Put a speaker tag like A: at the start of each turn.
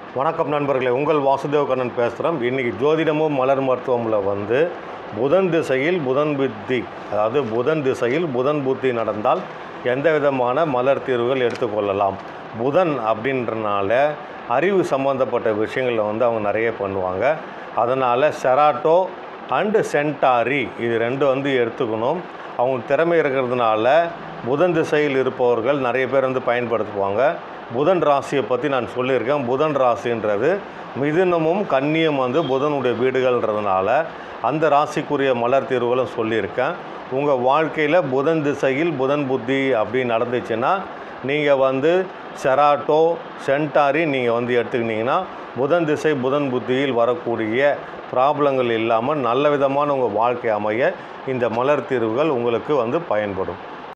A: வணக்கம் நண்பர்களே உங்கள் வாசுதேவ கண்ணன் பேசுகிறோம் இன்றைக்கி ஜோதிடமும் மலர் மருத்துவமில் வந்து புதன் திசையில் புதன் புத்தி அதாவது புதன் திசையில் புதன் புத்தி நடந்தால் எந்த விதமான மலர் தீர்வுகள் எடுத்துக்கொள்ளலாம் புதன் அப்படின்றனால அறிவு சம்மந்தப்பட்ட விஷயங்களில் வந்து அவங்க நிறைய பண்ணுவாங்க அதனால் செராட்டோ அண்டு சென்டாரி இது ரெண்டு வந்து எடுத்துக்கணும் அவங்க திறமை இருக்கிறதுனால புதன் திசையில் இருப்பவர்கள் நிறைய பேர் வந்து பயன்படுத்துவாங்க புதன் ராசியை பற்றி நான் சொல்லியிருக்கேன் புதன் ராசின்றது மிதுனமும் கன்னியும் வந்து புதனுடைய வீடுகள்ன்றதுனால அந்த ராசிக்குரிய மலர் தீர்வுகளும் சொல்லியிருக்கேன் உங்கள் வாழ்க்கையில் புதன் திசையில் புதன் புத்தி அப்படி நடந்துச்சுன்னா நீங்கள் வந்து செராட்டோ சென்டாரி நீங்கள் வந்து எடுத்துக்கிட்டிங்கன்னா புதன் திசை புதன் புத்தியில் வரக்கூடிய ப்ராப்ளங்கள் இல்லாமல் நல்ல விதமான உங்கள் வாழ்க்கை அமைய இந்த மலர் தீர்வுகள் உங்களுக்கு வந்து பயன்படும்